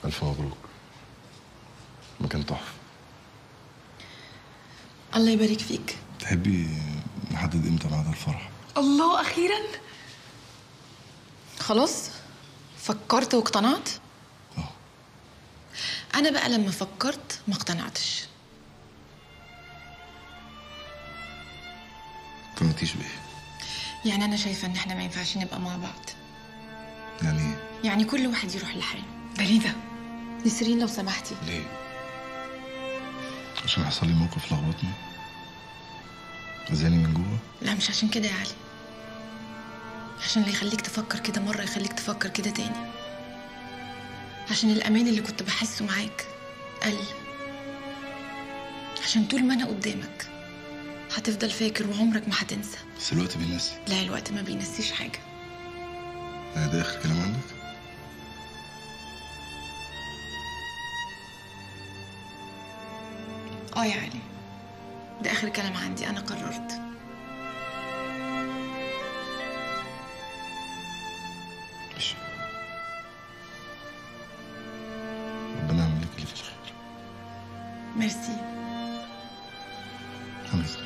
ألف مبروك مكان تحفة الله يبارك فيك تحبي نحدد امتى ميعاد الفرح؟ الله اخيرا خلاص فكرت واقتنعت اه انا بقى لما فكرت ما اقتنعتش فهمتيش بإيه؟ يعني انا شايفه ان احنا ما ينفعش نبقى مع بعض يعني ايه؟ يعني كل واحد يروح لحاله بليده نسرين لو سمحتي ليه؟ عشان حصل لي موقف لخبطني أذاني من جوه لا مش عشان كده يا علي عشان اللي يخليك تفكر كده مرة يخليك تفكر كده تاني عشان الأمان اللي كنت بحسه معاك قل عشان طول ما أنا قدامك هتفضل فاكر وعمرك ما هتنسى بس الوقت بينسي لا الوقت ما بينسيش حاجة يعني ده آخر كلام عندك؟ اه يا علي ده آخر كلام عندي أنا قررت ماشي ربنا يعمل لك اللي في الخير ميرسي عن إذنك